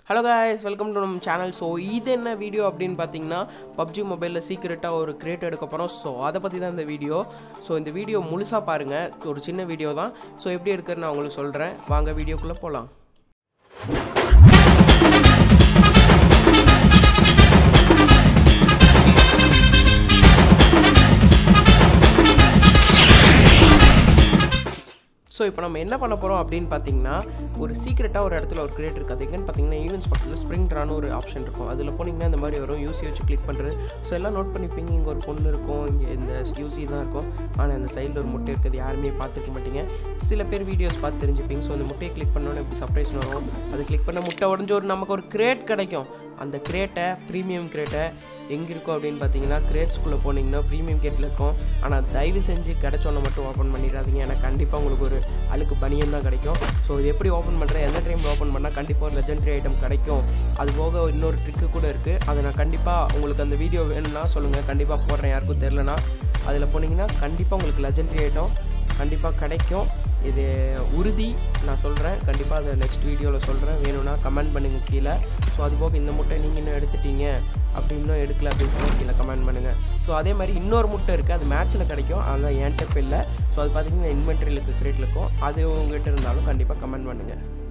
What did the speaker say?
hello guys welcome to நம்ம channel so இது என்ன வீடியோ அப்படின்னு பார்த்தீங்கன்னா பப்ஜி மொபைலில் சீக்கிரட்டாக ஒரு கிரியேட் எடுக்க போகிறோம் ஸோ அதை பற்றி தான் இந்த வீடியோ ஸோ இந்த வீடியோ முழுசாக பாருங்கள் ஒரு சின்ன வீடியோ தான் ஸோ எப்படி எடுக்கிறேன்னு நான் உங்களுக்கு சொல்கிறேன் வாங்க வீடியோக்குள்ளே போகலாம் ஸோ இப்போ நம்ம என்ன பண்ண போகிறோம் அப்படின்னு பார்த்தீங்கன்னா ஒரு சீக்கிரட்டாக ஒரு இடத்துல ஒரு கிரியேட் இருக்குது அது எங்கன்னு பார்த்தீங்கன்னா ஈவெண்ட்ஸ் பக்கத்தில் ஸ்ப்ரிங் ட்ரான்னு ஒரு ஆப்ஷன் இருக்கும் அதில் போனீங்கன்னா இந்த மாதிரி வரும் யூசி வச்சு கிளிக் பண்ணுறது ஸோ எல்லாம் நோட் பண்ணிப்பீங்க இங்கே ஒரு பொண்ணு இருக்கும் இங்கே இந்த யூசி தான் இருக்கும் ஆனால் இந்த சைடில் ஒரு முட்டை இருக்குது யாருமே பார்த்துக்க மாட்டீங்க சில பேர் வீடியோஸ் பார்த்து தெரிஞ்சுப்பீங்க ஸோ அந்த முட்டையை கிளிக் பண்ணோன்னே எப்படி சர்ப்ரைஸ் வரும் அது கிளிக் பண்ண முட்டை உடஞ்ச ஒரு நமக்கு ஒரு கிரேட் கிடைக்கும் அந்த கிரேட்டை ப்ரீமியம் கிரேட்டை எங்கே இருக்கும் அப்படின்னு பார்த்தீங்கன்னா கிரேட்ஸ்குள்ளே போனீங்கன்னா ப்ரீமியம் கேட்டில் இருக்கும் ஆனால் தயவு செஞ்சு கிடைச்சோன்னே மட்டும் ஓப்பன் பண்ணிடாதீங்க ஏன்னா கண்டிப்பாக உங்களுக்கு ஒரு அழுக்கு பனியன் தான் கிடைக்கும் ஸோ இது எப்படி ஓப்பன் பண்ணுறேன் எந்த டைமில் ஓப்பன் பண்ணால் கண்டிப்பாக ஒரு லெஜெண்டரி ஐட்டம் கிடைக்கும் அது போக இன்னொரு ட்ரிக்கு கூட இருக்குது அதை நான் கண்டிப்பாக உங்களுக்கு அந்த வீடியோ வேணும்னா சொல்லுங்கள் கண்டிப்பாக போடுறேன் யாருக்கும் தெரிலனா அதில் போனீங்கன்னா கண்டிப்பாக உங்களுக்கு லெஜெண்டரி ஐட்டம் கண்டிப்பாக கிடைக்கும் இது உறுதி நான் சொல்கிறேன் கண்டிப்பாக அதை நெக்ஸ்ட் வீடியோவில் சொல்கிறேன் வேணும்னா கமெண்ட் பண்ணுங்கள் கீழே ஸோ அது போக இந்த முட்டை நீங்கள் இன்னும் எடுத்துட்டீங்க அப்படி இன்னும் எடுக்கல அப்படின்னு கீழே கமெண்ட் பண்ணுங்கள் ஸோ அதே மாதிரி இன்னொரு முட்டை இருக்குது அது மேட்ச்சில் கிடைக்கும் அதுதான் என்கிட்ட இப்போ இல்லை ஸோ அது பார்த்தீங்கன்னா இன்வென்ட்ரியில் இருக்க கிரேட்டில் இருக்கும் அது உங்ககிட்ட இருந்தாலும் கண்டிப்பாக கமெண்ட் பண்ணுங்கள்